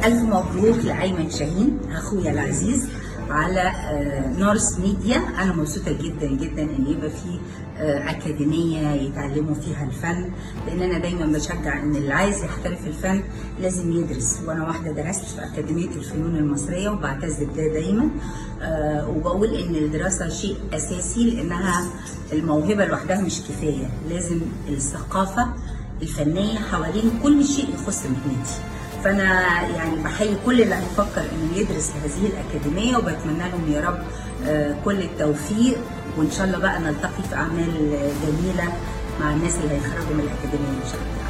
ألف مبروك لأيمن شاهين أخويا العزيز على آه، نورس ميديا أنا مبسوطة جدا جدا إن يبقى في آه، أكاديمية يتعلموا فيها الفن لأن أنا دايما بشجع إن اللي عايز يحترف الفن لازم يدرس وأنا واحدة درست في أكاديمية الفنون المصرية وبعتز بده دايما آه، وبقول إن الدراسة شيء أساسي لأنها الموهبة لوحدها مش كفاية لازم الثقافة الفنية حوالين كل شيء يخص مهنتي فانا يعني بحيي كل اللي هيفكر انه يدرس في هذه الاكاديميه وبتمنى لهم يا رب آه، كل التوفيق وان شاء الله بقى نلتقي في اعمال آه، جميله مع الناس اللي هيخرجوا من الاكاديميه ان شاء الله